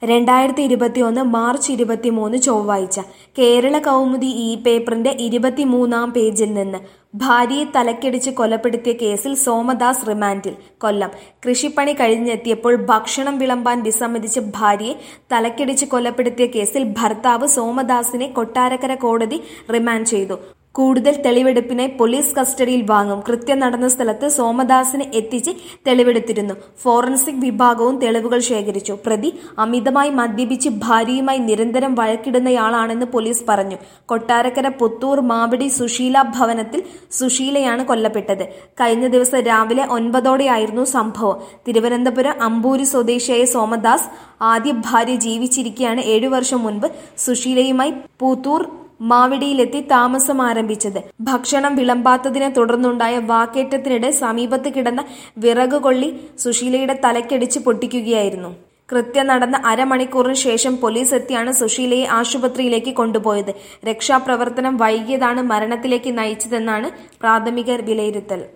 രണ്ടായിരത്തി ഇരുപത്തിയൊന്ന് മാർച്ച് ഇരുപത്തിമൂന്ന് ചൊവ്വാഴ്ച കേരള കൗമുദി ഇ പേപ്പറിന്റെ ഇരുപത്തിമൂന്നാം പേജിൽ നിന്ന് ഭാര്യയെ തലക്കടിച്ച് കൊലപ്പെടുത്തിയ കേസിൽ സോമദാസ് റിമാൻഡിൽ കൊല്ലം കൃഷിപ്പണി കഴിഞ്ഞെത്തിയപ്പോൾ ഭക്ഷണം വിളമ്പാൻ വിസമ്മതിച്ച് ഭാര്യയെ തലക്കടിച്ച് കൊലപ്പെടുത്തിയ കേസിൽ ഭർത്താവ് സോമദാസിനെ കൊട്ടാരക്കര കോടതി റിമാൻഡ് ചെയ്തു കൂടുതൽ തെളിവെടുപ്പിനായി പോലീസ് കസ്റ്റഡിയിൽ വാങ്ങും കൃത്യം നടന്ന സ്ഥലത്ത് സോമദാസിനെ എത്തിച്ച് തെളിവെടുത്തിരുന്നു ഫോറൻസിക് വിഭാഗവും തെളിവുകൾ ശേഖരിച്ചു പ്രതി അമിതമായി മദ്യപിച്ച് ഭാര്യയുമായി നിരന്തരം വഴക്കിടുന്നയാളാണെന്ന് പോലീസ് പറഞ്ഞു കൊട്ടാരക്കര പുത്തൂർ മാവടി സുശീല ഭവനത്തിൽ സുശീലയാണ് കൊല്ലപ്പെട്ടത് കഴിഞ്ഞ ദിവസം രാവിലെ ഒൻപതോടെയായിരുന്നു സംഭവം തിരുവനന്തപുരം അമ്പൂരി സ്വദേശിയായ സോമദാസ് ആദ്യ ഭാര്യ ജീവിച്ചിരിക്കെയാണ് ഏഴു വർഷം മുൻപ് സുശീലയുമായി പൂത്തൂർ മാവിടിയിലെത്തി താമസം ആരംഭിച്ചത് ഭക്ഷണം വിളമ്പാത്തതിനെ തുടർന്നുണ്ടായ വാക്കേറ്റത്തിനിടെ സമീപത്ത് കിടന്ന വിറക് കൊള്ളി സുശീലയുടെ തലക്കടിച്ച് പൊട്ടിക്കുകയായിരുന്നു കൃത്യം നടന്ന അരമണിക്കൂറിന് ശേഷം പോലീസ് എത്തിയാണ് സുശീലയെ ആശുപത്രിയിലേക്ക് കൊണ്ടുപോയത് രക്ഷാപ്രവർത്തനം വൈകിയതാണ് മരണത്തിലേക്ക് നയിച്ചതെന്നാണ് പ്രാഥമിക വിലയിരുത്തൽ